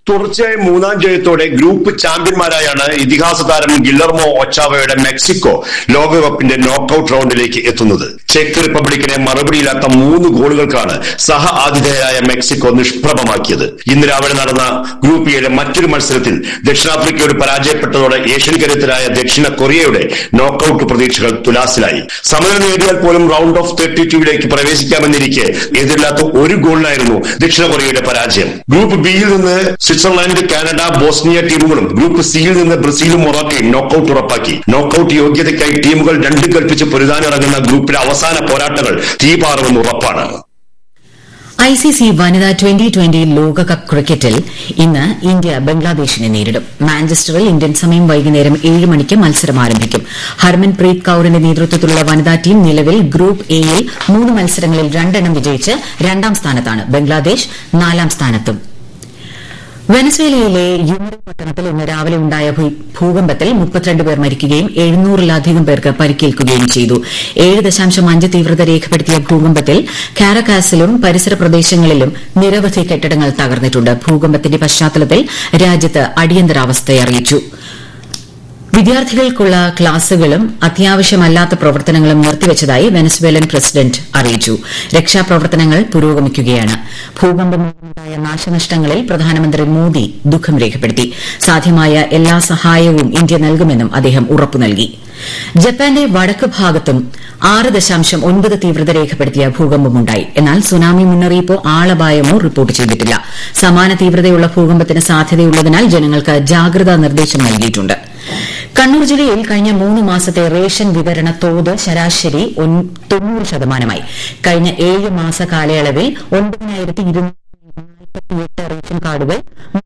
തുടർച്ചയായ മൂന്നാം ജയത്തോടെ ഗ്രൂപ്പ് ചാമ്പ്യന്മാരായാണ് ഇതിഹാസ താരം ഗില്ലർമോ ഒച്ചാവയുടെ മെക്സിക്കോ ലോകകപ്പിന്റെ നോക്കൌട്ട് റൗണ്ടിലേക്ക് എത്തുന്നത് ചെക്ക് റിപ്പബ്ലിക്കിനെ മറുപടിയില്ലാത്ത മൂന്ന് ഗോളുകൾക്കാണ് സഹ ആതിഥേയരായ മെക്സിക്കോ നിഷ്പ്രഭമാക്കിയത് ഇന്ന് രാവിലെ നടന്ന ഗ്രൂപ്പ് എയുടെ മറ്റൊരു മത്സരത്തിൽ ദക്ഷിണാഫ്രിക്കയോട് പരാജയപ്പെട്ടതോടെ ഏഷ്യൻ കരുത്തരായ ദക്ഷിണ കൊറിയയുടെ നോക്കൌട്ട് പ്രതീക്ഷകൾ തുലാസിലായി സമനില നേടിയാൽ പോലും റൗണ്ട് ഓഫ് തേർട്ടി ടൂവിലേക്ക് പ്രവേശിക്കാമെന്നിരിക്കെ എതിരില്ലാത്ത ഒരു ഗോളിനായിരുന്നു ദക്ഷിണ കൊറിയയുടെ പരാജയം ഗ്രൂപ്പ് ബിയിൽ നിന്ന് സ്വിറ്റ്സർലാൻഡ് കാനഡ ബോസ്നിയ ടീമുകളും ഗ്രൂപ്പ് സിയിൽ നിന്ന് ബ്രസീലും മൊറോക്കയും നോക്കൌട്ട് ഉറപ്പാക്കി നോക്കൌട്ട് യോഗ്യതയ്ക്കായി ടീമുകൾ രണ്ടും കൽപ്പിച്ച് പൊരുതാനിറങ്ങുന്ന ഗ്രൂപ്പിലെ അവസാന പോരാട്ടങ്ങൾ തീപാറുമെന്ന് ഉറപ്പാണ് ഐ സി സി വനിതാ ട്വന്റി ട്വന്റി ലോകകപ്പ് ക്രിക്കറ്റിൽ ഇന്ന് ഇന്ത്യ ബംഗ്ലാദേശിനെ നേരിടും മാഞ്ചസ്റ്ററിൽ ഇന്ത്യൻ സമയം വൈകുന്നേരം ഏഴ് മണിക്ക് മത്സരം ആരംഭിക്കും ഹർമൻപ്രീത് കൌറിന്റെ നേതൃത്വത്തിലുള്ള വനിതാ ടീം നിലവിൽ ഗ്രൂപ്പ് എയിൽ മൂന്ന് മത്സരങ്ങളിൽ രണ്ടെണ്ണം വിജയിച്ച് രണ്ടാം സ്ഥാനത്താണ് ബംഗ്ലാദേശ് നാലാം സ്ഥാനത്തും വെനസ്വേലയിലെ യുമറി പട്ടണത്തിൽ ഇന്ന് രാവിലെ ഉണ്ടായ ഭൂകമ്പത്തിൽ മുപ്പത്തിരണ്ട് പേർ മരിക്കുകയും എഴുന്നൂറിലധികം പേർക്ക് പരിക്കേൽക്കുകയും ചെയ്തു ഏഴ് ദശാംശം അഞ്ച് തീവ്രത രേഖപ്പെടുത്തിയ ഭൂകമ്പത്തിൽ കാരക്കാസിലും പരിസര പ്രദേശങ്ങളിലും നിരവധി കെട്ടിടങ്ങൾ തകർന്നിട്ടുണ്ട് ഭൂകമ്പത്തിന്റെ പശ്ചാത്തലത്തിൽ രാജ്യത്ത് അടിയന്തരാവസ്ഥ അറിയിച്ചു വിദ്യാർത്ഥികൾക്കുള്ള ക്ലാസുകളും അത്യാവശ്യമല്ലാത്ത പ്രവർത്തനങ്ങളും നിർത്തിവച്ചതായി വെനസ്വേലൻ പ്രസിഡന്റ് അറിയിച്ചു രക്ഷാപ്രവർത്തനങ്ങൾ പുരോഗമിക്കുകയാണ് ഭൂകമ്പമുണ്ടായ നാശനഷ്ടങ്ങളിൽ പ്രധാനമന്ത്രി മോദി ദുഃഖം രേഖപ്പെടുത്തി സാധ്യമായ എല്ലാ സഹായവും ഇന്ത്യ നൽകുമെന്നും അദ്ദേഹം ഉറപ്പു നൽകി ജപ്പാന്റെ വടക്ക് ഭാഗത്തും ആറ് ദശാംശം ഒൻപത് തീവ്രത രേഖപ്പെടുത്തിയ ഭൂകമ്പമുണ്ടായി എന്നാൽ സുനാമി മുന്നറിയിപ്പോ ആളപായമോ റിപ്പോർട്ട് ചെയ്തിട്ടില്ല സമാന തീവ്രതയുള്ള ഭൂകമ്പത്തിന് സാധ്യതയുള്ളതിനാൽ ജനങ്ങൾക്ക് ജാഗ്രതാ നിർദ്ദേശം നൽകിയിട്ടുണ്ട് കണ്ണൂർ ജില്ലയിൽ കഴിഞ്ഞ മൂന്ന് മാസത്തെ റേഷൻ വിതരണ തോത് ശരാശരി തൊണ്ണൂറ് ശതമാനമായി കഴിഞ്ഞ ഏഴ് മാസ കാലയളവിൽ ഒൻപതിനായിരത്തി ഇരുന്നൂറ്റി നാൽപ്പത്തിയെട്ട് റേഷൻ കാർഡുകൾ